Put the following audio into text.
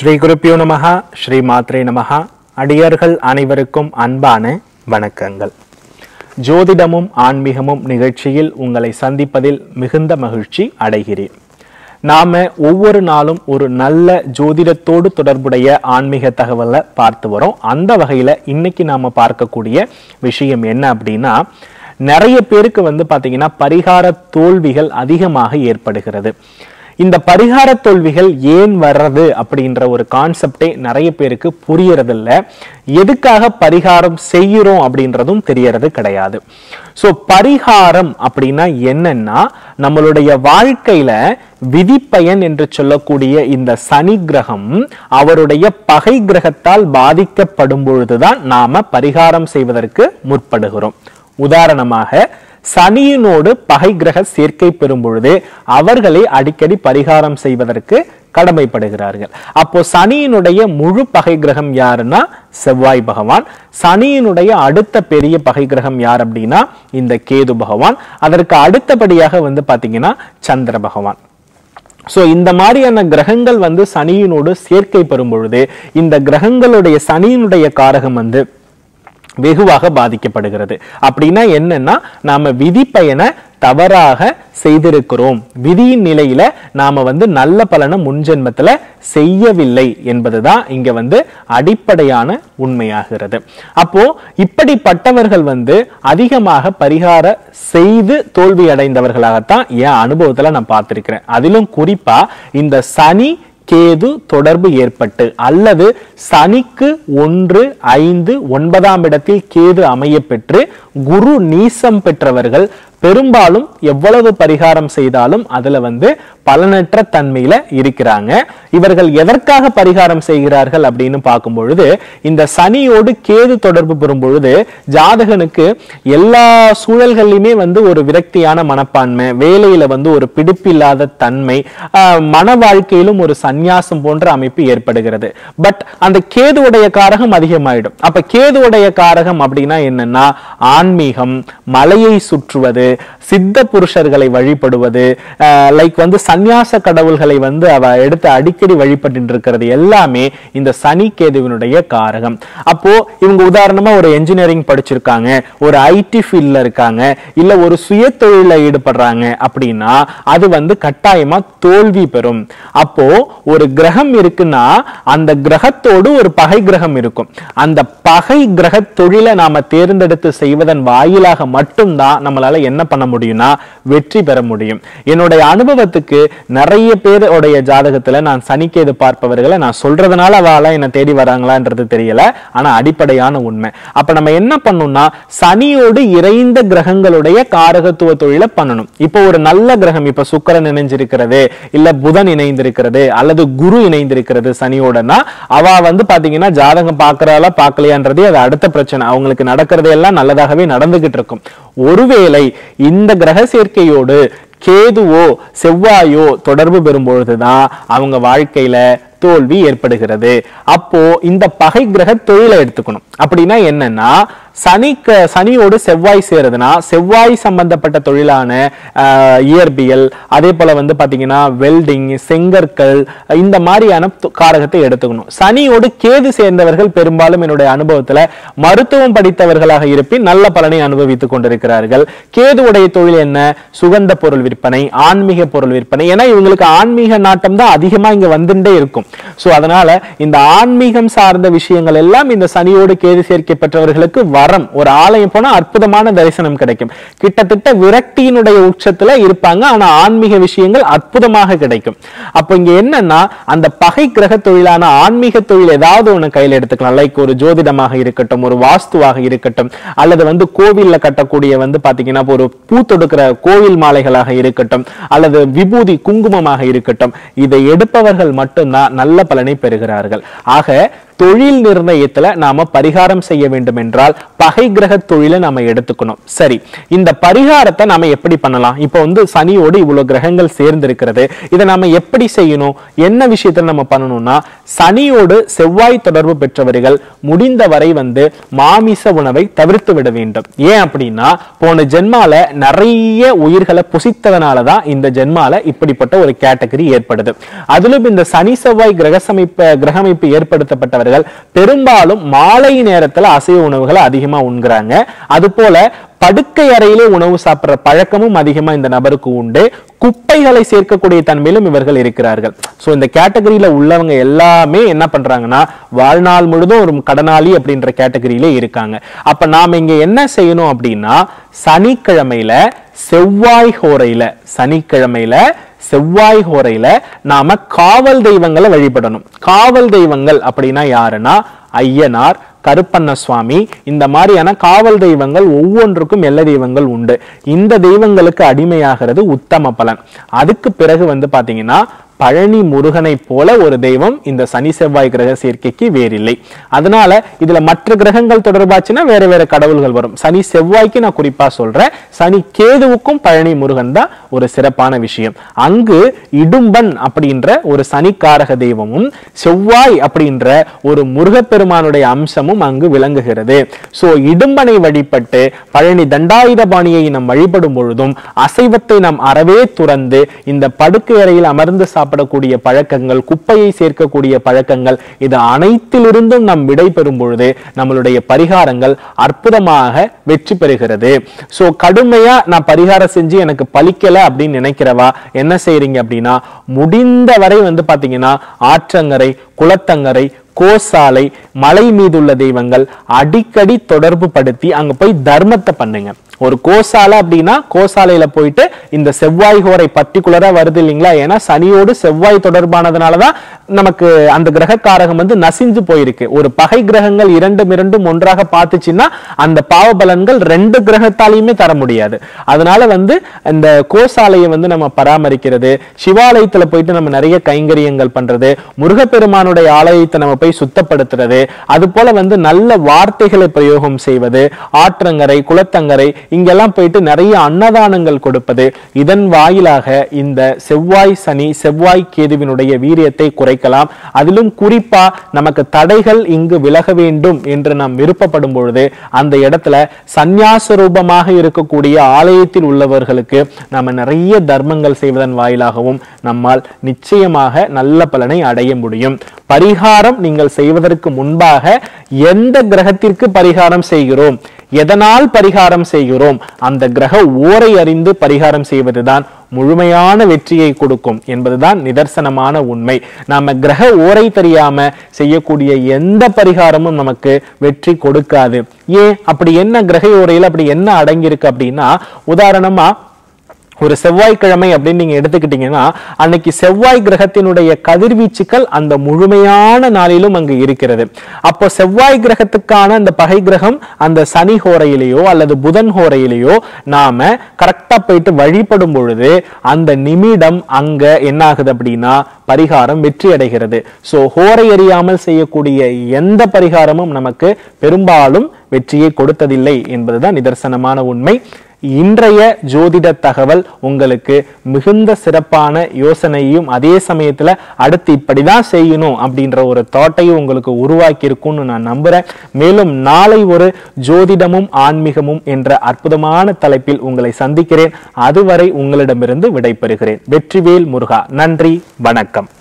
ஸ்ரீ குருப்பியோ நமஹா ஸ்ரீ மாத்ரே நமஹா அடியர்கள் அனைவருக்கும் அன்பான வணக்கங்கள் ஜோதிடமும் ஆன்மீகமும் நிகழ்ச்சியில் உங்களை சந்திப்பதில் மிகுந்த மகிழ்ச்சி அடைகிறேன் நாம ஒவ்வொரு நாளும் ஒரு நல்ல ஜோதிடத்தோடு தொடர்புடைய ஆன்மீக தகவலை பார்த்து வரோம் அந்த வகையில இன்னைக்கு நாம பார்க்கக்கூடிய விஷயம் என்ன அப்படின்னா நிறைய பேருக்கு வந்து பாத்தீங்கன்னா பரிகார தோல்விகள் அதிகமாக ஏற்படுகிறது இந்த பரிகார தோல்விகள் ஏன் வர்றது அப்படின்ற ஒரு கான்செப்டே நிறைய பேருக்கு புரியறதில்ல எதுக்காக பரிகாரம் செய்கிறோம் அப்படின்றதும் தெரியறது கிடையாது ஸோ பரிகாரம் அப்படின்னா என்னன்னா நம்மளுடைய வாழ்க்கையில விதிப்பயன் என்று சொல்லக்கூடிய இந்த சனி கிரகம் அவருடைய பகை கிரகத்தால் பாதிக்கப்படும் பொழுதுதான் நாம பரிகாரம் செய்வதற்கு முற்படுகிறோம் உதாரணமாக சனியினோடு பகை கிரக சேர்க்கை பெறும் பொழுது அவர்களே அடிக்கடி பரிகாரம் செய்வதற்கு கடமைப்படுகிறார்கள் அப்போ சனியினுடைய முழு பகை கிரகம் யாருன்னா செவ்வாய் பகவான் சனியினுடைய அடுத்த பெரிய பகை கிரகம் யார் அப்படின்னா இந்த கேது பகவான் அதற்கு அடுத்தபடியாக வந்து பாத்தீங்கன்னா சந்திர பகவான் சோ இந்த மாதிரியான கிரகங்கள் வந்து சனியினோடு சேர்க்கை பெறும் பொழுது இந்த கிரகங்களுடைய சனியினுடைய காரகம் வந்து வெகுவாக பாதிக்கப்படுகிறது அப்படின்னா என்னன்னா நாம விதி பயனை தவறாக செய்திருக்கிறோம் விதியின் நிலையில நாம வந்து நல்ல பலனை முன்ஜென்மத்துல செய்யவில்லை என்பதுதான் இங்க வந்து அடிப்படையான உண்மையாகிறது அப்போ இப்படிப்பட்டவர்கள் வந்து அதிகமாக பரிகார செய்து தோல்வி அடைந்தவர்களாகத்தான் என் அனுபவத்துல நான் பார்த்திருக்கிறேன் அதிலும் குறிப்பா இந்த சனி கேது தொடர்பு ஏற்பட்டு அல்லது சனிக்கு ஒன்று ஐந்து ஒன்பதாம் இடத்தில் கேது அமைய பெற்று குரு நீசம் பெற்றவர்கள் பெரும்பாலும் எவ்வளவு பரிகாரம் செய்தாலும் அதுல வந்து பலனற்ற தன்மையில இருக்கிறாங்க இவர்கள் எதற்காக பரிகாரம் செய்கிறார்கள் அப்படின்னு பார்க்கும் பொழுது இந்த சனியோடு கேது தொடர்பு பெறும் பொழுது ஜாதகனுக்கு எல்லா சூழல்களிலுமே வந்து ஒரு விரக்தியான மனப்பான்மை வேலையில வந்து ஒரு பிடிப்பில்லாத தன்மை ஆஹ், மன வாழ்க்கையிலும் ஒரு சந்நியாசம் போன்ற அமைப்பு ஏற்படுகிறது பட் அந்த கேதுவுடைய காரகம் அதிகமாயிடும் அப்ப கேதுவுடைய காரகம் அப்படின்னா என்னன்னா ஆன்மீகம் மலையை சுற்றுவது சித்த புருஷர்களை வழிபடுவது லைக் வந்து சந்நியாச கடவுள்களை வந்து அவ எடுத்து அடிக்கடி வழிபட்டு இருக்கிறது எல்லாமே இந்த சனி கேதுவினுடைய காரகம் அப்போ இவங்க உதாரணமா ஒரு என்ஜினியரிங் படிச்சிருக்காங்க ஒரு ஐடி ஃபீல்ட்ல இருக்காங்க இல்ல ஒரு சுய தொழில ஈடுபடுறாங்க அப்படின்னா அது வந்து கட்டாயமா தோல்வி பெறும் அப்போ ஒரு கிரகம் இருக்குன்னா அந்த கிரகத்தோடு ஒரு பகை கிரகம் இருக்கும் அந்த பகை கிரக தொழிலை நாம தேர்ந்தெடுத்து செய்வதன் வாயிலாக மட்டும்தான் நம்மளால என்ன பண்ண முடியும்னா வெற்றி பெற முடியும் என்னுடைய அனுபவத்துக்கு நிறைய பேருடைய ஜாதகத்துல நான் சனிக்கேது பார்ப்பவர்களை நான் சொல்றதுனால அவளா என்ன தேடி வராங்களான்றது தெரியல ஆனா அடிப்படையான உண்மை அப்ப நம்ம என்ன பண்ணணும்னா சனியோடு இறைந்த கிரகங்களுடைய காரகத்துவ தொழிலை பண்ணணும் இப்போ ஒரு நல்ல கிரகம் இப்ப சுக்கிரன் இணைஞ்சிருக்கிறது இல்ல புதன் இணைந்திருக்கிறது அல்லது குரு இணைந்திருக்கிறது சனியோடனா அவ வந்து பாத்தீங்கன்னா ஜாதகம் பாக்குறாளா பாக்கலையான்றதே அது அடுத்த பிரச்சனை அவங்களுக்கு நடக்கிறது எல்லாம் நல்லதாகவே நடந்துகிட்டு இருக்கும் ஒருவேளை இந்த கிரக சேர்க்கையோடு கேதுவோ செவ்வாயோ தொடர்பு பெறும் பொழுதுதான் அவங்க வாழ்க்கையில தோல்வி ஏற்படுகிறது அப்போ இந்த பகை கிரக தொழிலை எடுத்துக்கணும் அப்படின்னா என்னன்னா சனிக்கு சனியோடு செவ்வாய் சேருதுன்னா செவ்வாய் சம்பந்தப்பட்ட தொழிலான ஆஹ், இயற்பியல் அதே போல வந்து பாத்தீங்கன்னா வெல்டிங் செங்கற்கள் இந்த மாதிரியான து- காரகத்தை எடுத்துக்கணும் சனியோடு கேது சேர்ந்தவர்கள் பெரும்பாலும் என்னுடைய அனுபவத்துல மருத்துவம் படித்தவர்களாக இருப்பின் நல்ல பலனை அனுபவித்துக் கொண்டிருக்கிறார்கள் கேதுவுடைய தொழில் என்ன சுகந்த பொருள் விற்பனை ஆன்மீக பொருள் விற்பனை ஏன்னா இவங்களுக்கு ஆன்மீக நாட்டம் தான் அதிகமா இங்க வந்துட்டே இருக்கும் சோ அதனால இந்த ஆன்மீகம் சார்ந்த விஷயங்கள் எல்லாம் இந்த சனியோடு கேது சேர்க்கை பெற்றவர்களுக்கு வரம் ஒரு ஆலயம் போனா அற்புதமான தரிசனம் கிடைக்கும் கிட்டத்தட்ட விரக்தியினுடைய உச்சத்துல இருப்பாங்க ஆனா ஆன்மீக விஷயங்கள் அற்புதமாக கிடைக்கும் அப்போ இங்க என்னன்னா அந்த பகை கிரக தொழிலான ஆன்மீக தொழில் ஏதாவது ஒண்ணு கையில எடுத்துக்கலாம் லைக் ஒரு ஜோதிடமாக இருக்கட்டும் ஒரு வாஸ்துவாக இருக்கட்டும் அல்லது வந்து கோவில்ல கட்டக்கூடிய வந்து பாத்தீங்கன்னா ஒரு பூ தொடுக்கிற கோவில் மாலைகளாக இருக்கட்டும் அல்லது விபூதி குங்குமமாக இருக்கட்டும் இதை எடுப்பவர்கள் மட்டும்தான் நல்ல பலனை பெறுகிறார்கள் ஆக தொழில் நிர்ணயத்துல நாம பரிகாரம் செய்ய வேண்டும் என்றால் பகை கிரக தொழிலை நாம எடுத்துக்கணும் சரி இந்த பரிகாரத்தை நாம எப்படி பண்ணலாம் இப்போ வந்து சனியோடு இவ்வளவு கிரகங்கள் சேர்ந்து இருக்கிறது இதை நாம எப்படி செய்யணும் என்ன விஷயத்துல நம்ம பண்ணணும்னா சனியோடு செவ்வாய் தொடர்பு பெற்றவர்கள் முடிந்தவரை வந்து மாமிச உணவை தவிர்த்து விட வேண்டும் ஏன் அப்படின்னா போன ஜென்மால நிறைய உயிர்களை புசித்ததனால தான் இந்த ஜென்மால இப்படிப்பட்ட ஒரு கேட்டகரி ஏற்படுது அதிலும் இந்த சனி செவ்வாய் கிரகசமைப்பு கிரகமைப்பு ஏற்படுத்தப்பட்டவர்கள் பெரும்பாலும் மாலை நேரத்துல அசைவ உணவுகளை அதிகமா உண்கிறாங்க அது போல படுக்கை அறையிலே உணவு சாப்பிடுற பழக்கமும் அதிகமா இந்த நபருக்கு உண்டு குப்பைகளை சேர்க்கக்கூடிய தன்மையிலும் இவர்கள் இருக்கிறார்கள் சோ இந்த கேட்டகரியில உள்ளவங்க எல்லாமே என்ன பண்றாங்கன்னா வாழ்நாள் முழுதும் ஒரு கடனாளி அப்படின்ற கேட்டகரியில இருக்காங்க அப்ப நாம இங்க என்ன செய்யணும் அப்படின்னா சனிக்கிழமையில செவ்வாய் ஹோரையில சனிக்கிழமையில செவ்வாய் ஹோரையில நாம காவல் தெய்வங்களை வழிபடணும் காவல் தெய்வங்கள் அப்படின்னா யாருன்னா ஐயனார் கருப்பண்ண சுவாமி இந்த மாதிரியான காவல் தெய்வங்கள் ஒவ்வொன்றுக்கும் எல்லை தெய்வங்கள் உண்டு இந்த தெய்வங்களுக்கு அடிமையாகிறது உத்தம பலன் அதுக்கு பிறகு வந்து பாத்தீங்கன்னா பழனி முருகனை போல ஒரு தெய்வம் இந்த சனி செவ்வாய் கிரக சேர்க்கைக்கு வேறில்லை அதனால இதுல மற்ற கிரகங்கள் தொடர்பாச்சுன்னா வேற வேற கடவுள்கள் வரும் சனி செவ்வாய்க்கு நான் குறிப்பா சொல்றேன் சனி கேதுவுக்கும் பழனி முருகன் தான் ஒரு சிறப்பான விஷயம் அங்கு இடும்பன் அப்படின்ற ஒரு சனிக்காரக தெய்வமும் செவ்வாய் அப்படின்ற ஒரு முருகப்பெருமானுடைய அம்சமும் அங்கு விளங்குகிறது சோ இடும்பனை வழிபட்டு பழனி தண்டாயுதபாணியை நாம் வழிபடும் பொழுதும் அசைவத்தை நாம் அறவே துறந்து இந்த படுக்கை அறையில் அமர்ந்து சாப்பிடக்கூடிய பழக்கங்கள் குப்பையை சேர்க்கக்கூடிய பழக்கங்கள் இது அனைத்திலிருந்தும் நாம் விடை பெறும் பொழுது நம்மளுடைய பரிகாரங்கள் அற்புதமாக வெற்றி பெறுகிறது சோ கடுமையா நான் பரிகாரம் செஞ்சு எனக்கு பலிக்கல அப்படின்னு நினைக்கிறவா என்ன செய்றீங்க அப்படின்னா முடிந்த வரை வந்து பாத்தீங்கன்னா ஆற்றங்கரை குளத்தங்கரை கோசாலை மலை மீதுள்ள தெய்வங்கள் அடிக்கடி தொடர்பு படுத்தி அங்க போய் தர்மத்தை பண்ணுங்க ஒரு கோசாலை அப்படின்னா கோசாலையில போயிட்டு இந்த செவ்வாய் ஹோரை பர்டிகுலரா வருது இல்லைங்களா ஏன்னா சனியோடு செவ்வாய் தொடர்பானதுனாலதான் நமக்கு அந்த கிரகக்காரகம் வந்து நசிஞ்சு போயிருக்கு ஒரு பகை கிரகங்கள் இரண்டும் இரண்டும் ஒன்றாக பார்த்துச்சுன்னா அந்த பாவ பலன்கள் ரெண்டு கிரகத்தாலையுமே தர முடியாது அதனால வந்து இந்த கோசாலையை வந்து நம்ம பராமரிக்கிறது சிவாலயத்துல போயிட்டு நம்ம நிறைய கைங்கரியங்கள் பண்றது முருகப்பெருமானுடைய ஆலயத்தை நம்ம போய் சுத்தப்படுத்துறது அது போல வந்து நல்ல வார்த்தைகளை பிரயோகம் செய்வது ஆற்றங்கரை குளத்தங்கரை இங்கெல்லாம் போயிட்டு நிறைய அன்னதானங்கள் கொடுப்பது இதன் வாயிலாக இந்த செவ்வாய் சனி செவ்வாய் கேதுவினுடைய வீரியத்தை குறைக்கலாம் அதிலும் குறிப்பா நமக்கு தடைகள் இங்கு விலக வேண்டும் என்று நாம் விருப்பப்படும் பொழுது அந்த இடத்துல சந்நியாச ரூபமாக இருக்கக்கூடிய ஆலயத்தில் உள்ளவர்களுக்கு நம்ம நிறைய தர்மங்கள் செய்வதன் வாயிலாகவும் நம்மால் நிச்சயமாக நல்ல பலனை அடைய முடியும் பரிகாரம் நீங்கள் செய்வதற்கு முன்பாக எந்த கிரகத்திற்கு பரிகாரம் செய்கிறோம் எதனால் பரிகாரம் செய்கிறோம் அந்த கிரக ஓரை அறிந்து பரிகாரம் செய்வதுதான் முழுமையான வெற்றியை கொடுக்கும் என்பதுதான் நிதர்சனமான உண்மை நாம கிரக ஓரை தெரியாம செய்யக்கூடிய எந்த பரிகாரமும் நமக்கு வெற்றி கொடுக்காது ஏன் அப்படி என்ன கிரக ஓரையில் அப்படி என்ன அடங்கியிருக்கு அப்படின்னா உதாரணமா ஒரு செவ்வாய்க்கிழமை அப்படின்னு நீங்க எடுத்துக்கிட்டீங்கன்னா அன்னைக்கு செவ்வாய் கிரகத்தினுடைய கதிர்வீச்சுக்கள் அந்த முழுமையான நாளிலும் அங்கு இருக்கிறது அப்போ செவ்வாய் கிரகத்துக்கான அந்த பகை கிரகம் அந்த சனி ஹோரையிலேயோ அல்லது புதன் ஹோரையிலேயோ நாம கரெக்டா போயிட்டு வழிபடும் பொழுது அந்த நிமிடம் அங்க என்ன ஆகுது அப்படின்னா பரிகாரம் வெற்றி அடைகிறது சோ ஹோரை அறியாமல் செய்யக்கூடிய எந்த பரிகாரமும் நமக்கு பெரும்பாலும் வெற்றியை கொடுத்ததில்லை என்பதுதான் நிதர்சனமான உண்மை இன்றைய ஜோதிட தகவல் உங்களுக்கு மிகுந்த சிறப்பான யோசனையும் அதே சமயத்துல அடுத்து இப்படிதான் செய்யணும் அப்படின்ற ஒரு தாட்டையும் உங்களுக்கு உருவாக்கி இருக்கும்னு நான் நம்புறேன் மேலும் நாளை ஒரு ஜோதிடமும் ஆன்மீகமும் என்ற அற்புதமான தலைப்பில் உங்களை சந்திக்கிறேன் அதுவரை உங்களிடமிருந்து விடைபெறுகிறேன் வெற்றிவேல் முருகா நன்றி வணக்கம்